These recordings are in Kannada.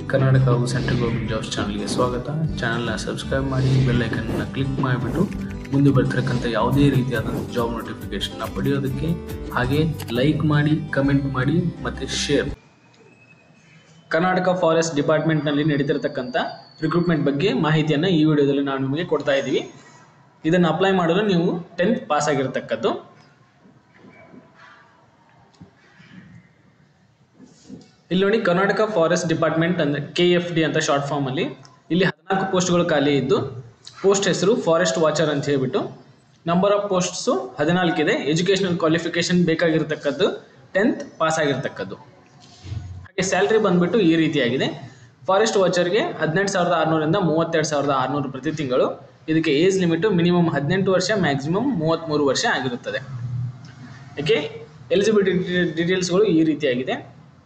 ಕರ್ನಾಟಕ ಹಾಗೂ ಸೆಂಟ್ರಲ್ ಗೌರ್ಮೆಂಟ್ ಜಾಬ್ಸ್ ಚಾನಲ್ಗೆ ಸ್ವಾಗತ ಚಾನಲ್ನ ಸಬ್ಸ್ಕ್ರೈಬ್ ಮಾಡಿ ಬೆಲ್ ಐಕನ್ನ ಕ್ಲಿಕ್ ಮಾಡಿಬಿಟ್ಟು ಮುಂದೆ ಬರ್ತಿರಕ್ಕಂಥ ಯಾವುದೇ ರೀತಿಯಾದಂಥ ಜಾಬ್ ನೋಟಿಫಿಕೇಶನ್ನ ಪಡೆಯೋದಕ್ಕೆ ಹಾಗೆ ಲೈಕ್ ಮಾಡಿ ಕಮೆಂಟ್ ಮಾಡಿ ಮತ್ತು ಶೇರ್ ಕರ್ನಾಟಕ ಫಾರೆಸ್ಟ್ ಡಿಪಾರ್ಟ್ಮೆಂಟ್ನಲ್ಲಿ ನಡೀತಿರ್ತಕ್ಕಂಥ ರಿಕ್ರೂಟ್ಮೆಂಟ್ ಬಗ್ಗೆ ಮಾಹಿತಿಯನ್ನು ಈ ವಿಡಿಯೋದಲ್ಲಿ ನಾವು ನಿಮಗೆ ಕೊಡ್ತಾ ಇದ್ದೀವಿ ಇದನ್ನು ಅಪ್ಲೈ ಮಾಡಲು ನೀವು ಟೆಂತ್ ಪಾಸ್ ಆಗಿರತಕ್ಕದ್ದು ಇಲ್ಲಿ ನೋಡಿ ಕರ್ನಾಟಕ ಫಾರೆಸ್ಟ್ ಡಿಪಾರ್ಟ್ಮೆಂಟ್ ಅಂದರೆ ಕೆ ಎಫ್ ಡಿ ಅಂತ ಶಾರ್ಟ್ ಫಾರ್ಮಲ್ಲಿ ಇಲ್ಲಿ ಹದಿನಾಲ್ಕು ಪೋಸ್ಟ್ಗಳು ಖಾಲಿ ಇದ್ದು ಪೋಸ್ಟ್ ಹೆಸರು ಫಾರೆಸ್ಟ್ ವಾಚರ್ ಅಂತ ಹೇಳ್ಬಿಟ್ಟು ನಂಬರ್ ಆಫ್ ಪೋಸ್ಟ್ಸು ಹದಿನಾಲ್ಕಿದೆ ಎಜುಕೇಷನಲ್ ಕ್ವಾಲಿಫಿಕೇಶನ್ ಬೇಕಾಗಿರ್ತಕ್ಕದ್ದು ಟೆಂತ್ ಪಾಸ್ ಆಗಿರ್ತಕ್ಕದ್ದು ಹಾಗೆ ಸ್ಯಾಲ್ರಿ ಬಂದ್ಬಿಟ್ಟು ಈ ರೀತಿಯಾಗಿದೆ ಫಾರೆಸ್ಟ್ ವಾಚರ್ಗೆ ಹದಿನೆಂಟು ಸಾವಿರದ ಆರುನೂರಿಂದ ಮೂವತ್ತೆರಡು ಸಾವಿರದ ಆರುನೂರು ಪ್ರತಿ ತಿಂಗಳು ಇದಕ್ಕೆ ಏಜ್ ಲಿಮಿಟು ಮಿನಿಮಮ್ ಹದಿನೆಂಟು ವರ್ಷ ಮ್ಯಾಕ್ಸಿಮಮ್ ಮೂವತ್ತ್ಮೂರು ವರ್ಷ ಆಗಿರುತ್ತದೆ ಯಾಕೆ ಎಲಿಜಿಬಿಲಿಟಿ ಡೀಟೇಲ್ಸ್ಗಳು ಈ ರೀತಿಯಾಗಿದೆ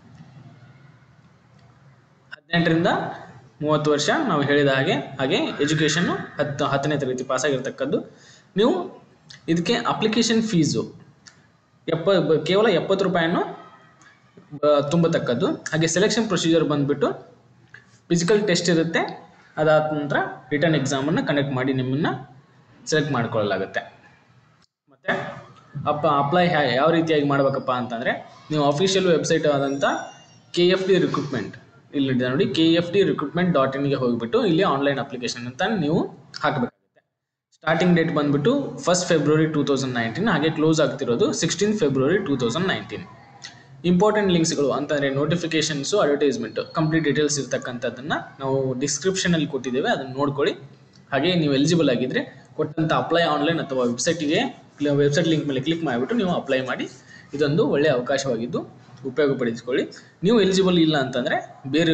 ಹದಿನೆಂಟರಿಂದ ಮೂವತ್ತು ವರ್ಷ ನಾವು ಹೇಳಿದ ಹಾಗೆ ಹಾಗೆ ಎಜುಕೇಷನ್ನು ಹತ್ತು ಹತ್ತನೇ ತರಗತಿ ಪಾಸ್ ಆಗಿರ್ತಕ್ಕದ್ದು ನೀವು ಇದಕ್ಕೆ ಅಪ್ಲಿಕೇಶನ್ ಫೀಸು ಎಪ್ಪ ಬ- ಕೇವಲ ಎಪ್ಪತ್ತು ರೂಪಾಯಿಯನ್ನು ಬ- ತುಂಬತಕ್ಕದ್ದು ಹಾಗೆ ಸೆಲೆಕ್ಷನ್ ಪ್ರೊಸೀಜರ್ ಬಂದುಬಿಟ್ಟು ಫಿಸಿಕಲ್ ಟೆಸ್ಟ್ ಇರುತ್ತೆ ಅದಾದ ನಂತರ ರಿಟರ್ನ್ ಎಕ್ಸಾಮನ್ನು ಕಂಡಕ್ಟ್ ಮಾಡಿ ನಿಮ್ಮನ್ನು ಸೆಲೆಕ್ಟ್ ಮಾಡ್ಕೊಳ್ಳಲಾಗುತ್ತೆ ಮತ್ತು ಅಪ್ಪ ಅಪ್ಲೈ ಯಾವ ರೀತಿಯಾಗಿ ಮಾಡಬೇಕಪ್ಪ ಅಂತಂದರೆ ನೀವು ಅಫಿಷಿಯಲ್ ವೆಬ್ಸೈಟ್ ಆದಂಥ ಕೆ ಎಫ್ ಡಿ ರಿಕ್ರೂಟ್ಮೆಂಟ್ ಇಲ್ಲಿ ನೋಡಿ K F D recruitment dot ಇನ್ಗೆ ಹೋಗಿಬಿಟ್ಟು ಇಲ್ಲಿ ಆನ್ಲೈನ್ ಅಪ್ಲಿಕೇಶನ್ ಅಂತ ನೀವು ಹಾಕಬೇಕಾಗುತ್ತೆ ಸ್ಟಾರ್ಟಿಂಗ್ ಡೇಟ್ ಬಂದುಬಿಟ್ಟು first February two thousand nineteen ಹಾಗೆ ಕ್ಲೋಸ್ ಆಗ್ತಿರೋದು sixteen February two thousand nineteen important ಲಿಂಕ್ಸ್ಗಳು ಅಂತಂದರೆ ನೋಟಿಫಿಕೇಶನ್ಸು ಅಡ್ವರ್ಟೈಸ್ಮೆಂಟು ಕಂಪ್ಲೀಟ್ ಡೀಟೇಲ್ಸ್ ಇರ್ತಕ್ಕಂಥದ್ದನ್ನು ನಾವು ಡಿಸ್ಕ್ರಿಪ್ಷನಲ್ಲಿ ಕೊಟ್ಟಿದ್ದೇವೆ ಅದನ್ನು ನೋಡ್ಕೊಳ್ಳಿ ಹಾಗೆ ನೀವು ಎಲಿಜಿಬಲ್ ಆಗಿದ್ದರೆ ಕೊಟ್ಟಂಥ ಅಪ್ಲೈ ಆನ್ಲೈನ್ ಅಥವಾ ವೆಬ್ಸೈಟಿಗೆ ವೆಬ್ಸೈಟ್ ಲಿಂಕ್ ಮೇಲೆ ಕ್ಲಿಕ್ ಮಾಡಿಬಿಟ್ಟು ನೀವು ಅಪ್ಲೈ ಮಾಡಿ ಇದೊಂದು ಒಳ್ಳೆಯ ಅವಕಾಶವಾಗಿದ್ದು ಉಪಯೋಗಪಡಿಸಿಕೊಳ್ಳಿ ನೀವು ಎಲಿಜಿಬಲ್ ಇಲ್ಲ ಅಂತಂದರೆ ಬೇರೆ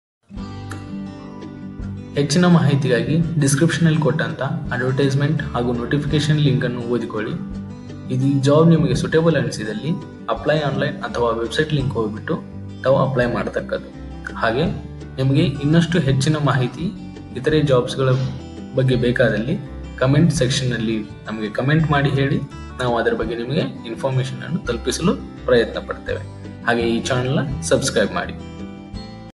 ಹೆಚ್ಚಿನ ಮಾಹಿತಿಗಾಗಿ ಡಿಸ್ಕ್ರಿಪ್ಷನಲ್ಲಿ ಕೊಟ್ಟಂಥ ಅಡ್ವರ್ಟೈಸ್ಮೆಂಟ್ ಹಾಗೂ ನೋಟಿಫಿಕೇಶನ್ ಲಿಂಕನ್ನು ಓದಿಕೊಳ್ಳಿ ಇದು ಈ ಜಾಬ್ ನಿಮಗೆ ಸುಟೇಬಲ್ ಅನಿಸಿದಲ್ಲಿ ಅಪ್ಲೈ ಆನ್ಲೈನ್ ಅಥವಾ ವೆಬ್ಸೈಟ್ ಲಿಂಕ್ ಹೋಗ್ಬಿಟ್ಟು ತಾವು ಅಪ್ಲೈ ಮಾಡತಕ್ಕದ್ದು ಹಾಗೆ ನಿಮಗೆ ಇನ್ನಷ್ಟು ಹೆಚ್ಚಿನ ಮಾಹಿತಿ ಇತರೆ ಜಾಬ್ಸ್ಗಳ ಬಗ್ಗೆ ಬೇಕಾದಲ್ಲಿ ಕಮೆಂಟ್ ಸೆಕ್ಷನ್ನಲ್ಲಿ ನಮಗೆ ಕಮೆಂಟ್ ಮಾಡಿ ಹೇಳಿ ನಾವು ಅದರ ಬಗ್ಗೆ ನಿಮಗೆ ಇನ್ಫಾರ್ಮೇಷನ್ ಅನ್ನು ತಲುಪಿಸಲು ಪ್ರಯತ್ನ ಪಡ್ತೇವೆ ಹಾಗೆ ಈ ಚಾನಲ್ನ ಸಬ್ಸ್ಕ್ರೈಬ್ ಮಾಡಿ